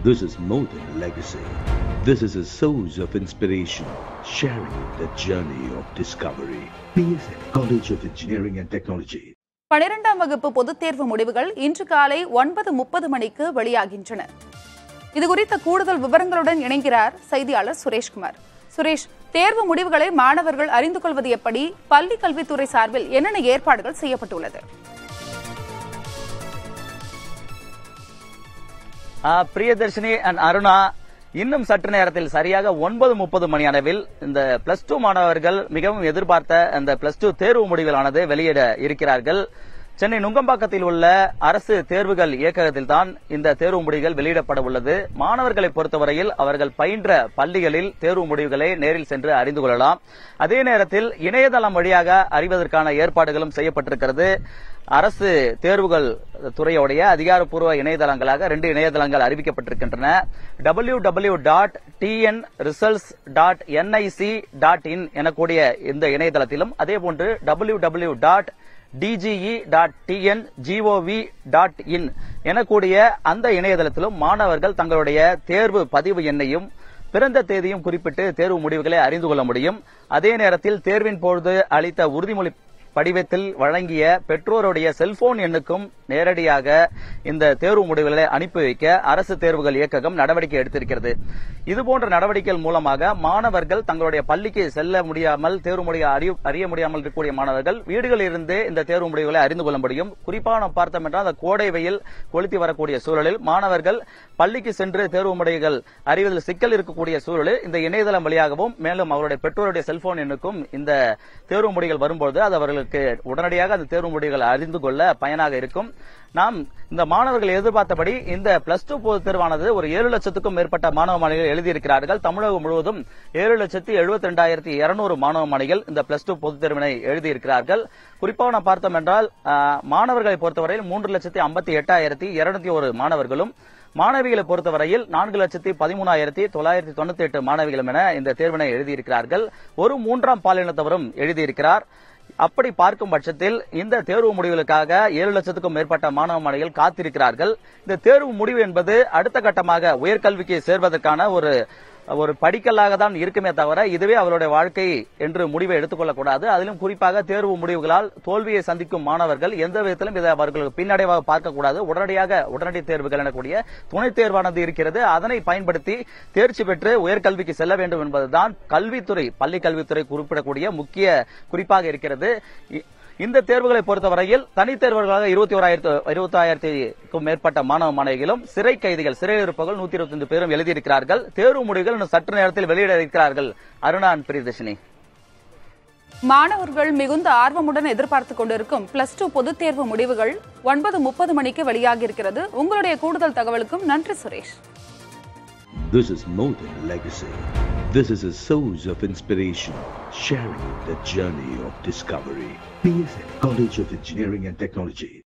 This is more than a legacy. This is a source of inspiration, sharing the journey of discovery. PSN College of Engineering and Technology. பனிரெண்டாம் வகுப்பு பொதுத் தேர்வு முடிவுகள் இன்று காலை ஒன்பது முப்பது மணிக்கு வெளியாகின்றன இது குறித்த கூடுதல் விவரங்களுடன் இணைகிறார் செய்தியாளர் சுரேஷ்குமார் சுரேஷ் தேர்வு முடிவுகளை மாணவர்கள் அறிந்து கொள்வது எப்படி பள்ளி கல்வித்துறை சார்பில் என்னென்ன ஏற்பாடுகள் செய்யப்பட்டுள்ளது ஆ, பிரியதர்ஷினி அண்ட் அருணா இன்னும் சற்று நேரத்தில் சரியாக ஒன்பது முப்பது மணி அளவில் இந்த பிளஸ் டூ மாணவர்கள் மிகவும் எதிர்பார்த்த அந்த பிளஸ் டூ தேர்வு முடிவுகளானது வெளியிட இருக்கிறார்கள் சென்னை நுங்கம்பாக்கத்தில் உள்ள அரசு தேர்வுகள் இயக்ககத்தில் தான் இந்த தேர்வு முடிவுகள் வெளியிடப்பட உள்ளது மாணவர்களை பொறுத்தவரையில் அவர்கள் பயின்ற பள்ளிகளில் தேர்வு முடிவுகளை நேரில் சென்று அறிந்து கொள்ளலாம் அதே நேரத்தில் இணையதளம் வழியாக அறிவதற்கான ஏற்பாடுகளும் செய்யப்பட்டிருக்கிறது அரசு தேர்வுகள் துறையுடைய அதிகாரப்பூர்வ இணையதளங்களாக ரெண்டு இணையதளங்கள் அறிவிக்கப்பட்டிருக்கின்றன W W dot TN results dot NIC dot in எனக்கூடிய இந்த இணையதளத்திலும் அதேபோன்று W W dot DGE dot TN gov dot in எனக்கூடிய அந்த இணையதளத்திலும் மாணவர்கள் தங்களுடைய தேர்வு பதிவு எண்ணையும் பிறந்த தேதியும் குறிப்பிட்டு தேர்வு முடிவுகளை அறிந்து கொள்ள முடியும் அதே நேரத்தில் தேர்வின் பொழுது அளித்த உறுதிமொழி படிவத்தில் வழங்கிய பெற்றோருடைய செல்போன் எண்ணுக்கும் நேரடியாக இந்த தேர்வு முடிவுகளை அனுப்பி வைக்க அரசு தேர்வுகள் இயக்ககம் நடவடிக்கை எடுத்திருக்கிறது இதுபோன்ற நடவடிக்கைகள் மூலமாக மாணவர்கள் தங்களுடைய பள்ளிக்கு செல்ல முடியாமல் தேர்வு முடிய அறிய- அறிய முடியாமல் இருக்கக்கூடிய மாணவர்கள் வீடுகளில் இருந்தே இந்த தேர்வு முடிவுகளை அறிந்து கொள்ள முடியும் குறிப்பாக நாம் பார்த்தோம் என்றால் அந்த கோடை வெயில் கொளுத்தி வரக்கூடிய சூழலில் மாணவர்கள் பள்ளிக்கு சென்று தேர்வு முடிவுகள் அறிவதில் சிக்கல் இருக்கக்கூடிய சூழலில் இந்த இணையதளம் வழியாகவும் மேலும் அவருடைய பெற்றோருடைய செல்போன் எண்ணுக்கும் இந்த தேர்வு முடிவுகள் வரும்போது அது அவர்களுக்கு உடனடியாக அந்த தேர்வு முடிவுகள் அறிந்து கொள்ள பயனாக இருக்கும் நாம் இந்த மாணவர்கள் எதிர்பார்த்தபடி இந்த பிளஸ் டூ பொதுத் தேர்வானது ஒரு ஏழு லட்சத்துக்கும் மேற்பட்ட மாணவ மாணவிகள் எழுதியிருக்கிறார்கள் தமிழகம் முழுவதும் ஏழு லட்சத்தி எழுபத்தி ரெண்டாயிரத்தி இருநூறு மாணவ மாணவிகள் இந்த பிளஸ் டூ பொதுத் தேர்வினை எழுதியிருக்கிறார்கள் குறிப்பாக நாம் பார்த்தோம் என்றால் ஆஹ், மாணவர்களை பொறுத்தவரையில் மூன்று லட்சத்தி ஐம்பத்தி எட்டாயிரத்தி இருநூத்தி ஒரு மாணவர்களும் மாணவிகளை பொறுத்தவரையில் நான்கு லட்சத்தி பதிமூணாயிரத்தி தொள்ளாயிரத்தி தொண்ணூத்தி எட்டு மாணவிகளும் என இந்த தேர்வினை எழுதியிருக்கிறார்கள் ஒரு மூன்றாம் பாலினத்தவரும் எழுதியிருக்கிறார் அப்படி பார்க்கும் பட்சத்தில் இந்த தேர்வு முடிவுகளுக்காக ஏழு லட்சத்துக்கும் மேற்பட்ட மாணவ மாணவிகள் காத்திருக்கிறார்கள் இந்த தேர்வு முடிவு என்பது அடுத்த கட்டமாக உயர்கல்விக்கு சேர்வதற்கான ஒரு ஒரு படிக்கல்லாக தான் இருக்குமே தவிர இதுவே அவருடைய வாழ்க்கை என்று முடிவை எடுத்துக்கொள்ளக்கூடாது அதிலும் குறிப்பாக தேர்வு முடிவுகளால் தோல்வியை சந்திக்கும் மாணவர்கள் எந்த விதத்திலும் இதை அவர்களுக்கு பின்னடைவாக பார்க்கக்கூடாது உடனடியாக உடனடி தேர்வுகள் எனக்கூடிய துணைத் தேர்வானது இருக்கிறது அதனை பயன்படுத்தி தேர்ச்சி பெற்று உயர்கல்விக்கு செல்ல வேண்டும் என்பதுதான் கல்வித்துறை பள்ளி கல்வித்துறை குறிப்பிடக்கூடிய முக்கிய குறிப்பாக இருக்கிறது இ- இந்த தேர்வுகளை பொறுத்தவரையில் தனித் தேர்வுகளாக இருபத்தி ஓராயிரத்து இருபத்தாயிரத்திற்கும் மேற்பட்ட மாணவ மாணவிகளும் சிறை கைதிகள் சிறையில் இருப்பவர்கள் நூத்தி இருபத்தி பேரும் எழுதியிருக்கிறார்கள் தேர்வு முடிவுகள் இன்னும் சற்று நேரத்தில் வெளியிட இருக்கிறார்கள் அருணா அண்ட் பிரியதர்ஷினி மாணவர்கள் மிகுந்த ஆர்வமுடன் எதிர்பார்த்துக் கொண்டிருக்கும் பிளஸ் டூ பொதுத் தேர்வு முடிவுகள் ஒன்பது முப்பது மணிக்கு வெளியாகியிருக்கிறது உங்களுடைய கூடுதல் தகவலுக்கும் நன்றி Suresh This is more than a legacy. This is a source of inspiration, sharing the journey of discovery. PSN College of Engineering and Technology.